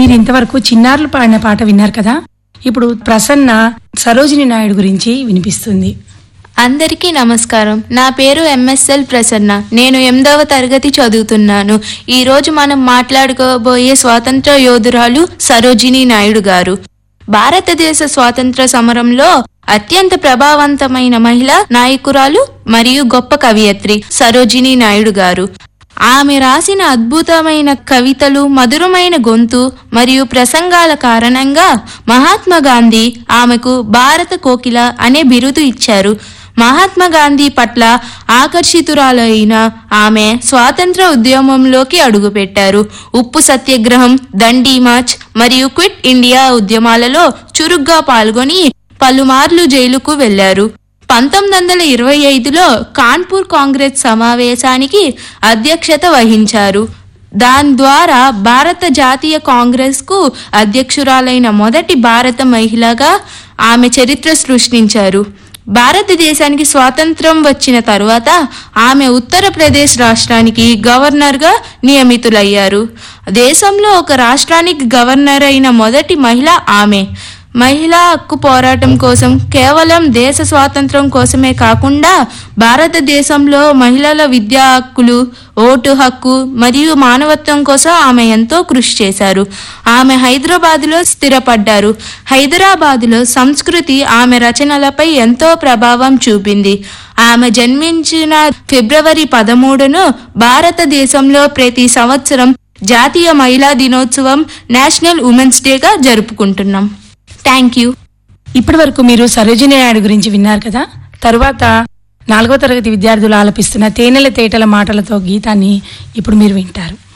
మీరు ఇంతవరకు చిన్నారులు పాడిన పాట విన్నారు కదా ఇప్పుడు ప్రసన్న సరోజిని నాయుడు గురించి వినిపిస్తుంది అందరికీ నమస్కారం నా పేరు ఎంఎస్ఎల్ ప్రసన్న నేను ఎనిమిదవ తరగతి చదువుతున్నాను ఈ రోజు మనం మాట్లాడుకోబోయే స్వాతంత్ర యోధురాలు సరోజిని నాయుడు గారు భారతదేశ స్వాతంత్ర సమరంలో అత్యంత ప్రభావవంతమైన మహిళా నాయకురాలు మరియు గొప్ప కవియత్రి సరోజిని నాయుడు గారు ఆమె రాసిన అద్భుతమైన కవితలు మధురమైన గొంతు మరియు ప్రసంగాల కారణంగా మహాత్మా గాంధీ ఆమెకు భారత కోకిల అనే బిరుదు ఇచ్చారు మహాత్మా గాంధీ పట్ల ఆకర్షితురాలైన ఆమె స్వాతంత్ర ఉద్యమంలోకి అడుగుపెట్టారు ఉప్పు సత్యాగ్రహం దండి మార్చ్ మరియు క్విట్ ఇండియా ఉద్యమాలలో చురుగ్గా పాల్గొని పలుమార్లు జైలుకు వెళ్లారు పంతొమ్మిది వందల ఇరవై ఐదులో కాన్పూర్ కాంగ్రెస్ సమావేశానికి అధ్యక్షత వహించారు దాని ద్వారా భారత జాతీయ కాంగ్రెస్ కు అధ్యక్షురాలైన మొదటి భారత మహిళగా ఆమె చరిత్ర సృష్టించారు భారతదేశానికి స్వాతంత్రం వచ్చిన తరువాత ఆమె ఉత్తరప్రదేశ్ రాష్ట్రానికి గవర్నర్గా నియమితులయ్యారు దేశంలో ఒక రాష్ట్రానికి గవర్నర్ అయిన మొదటి మహిళ ఆమె మహిళా హక్కు పోరాటం కోసం కేవలం దేశ స్వాతంత్రం కోసమే కాకుండా భారతదేశంలో మహిళల విద్యా హక్కులు ఓటు హక్కు మరియు మానవత్వం కోసం ఆమె ఎంతో కృషి చేశారు ఆమె హైదరాబాదులో స్థిరపడ్డారు హైదరాబాదులో సంస్కృతి ఆమె రచనలపై ఎంతో ప్రభావం చూపింది ఆమె జన్మించిన ఫిబ్రవరి పదమూడును భారతదేశంలో ప్రతి సంవత్సరం జాతీయ మహిళా దినోత్సవం నేషనల్ ఉమెన్స్ డేగా జరుపుకుంటున్నాం థ్యాంక్ యూ ఇప్పటి వరకు మీరు సరోజిని నాయుడు గురించి విన్నారు కదా తరువాత నాలుగో తరగతి విద్యార్థులు ఆలపిస్తున్న తేనెల తేటల మాటలతో గీతాన్ని ఇప్పుడు మీరు వింటారు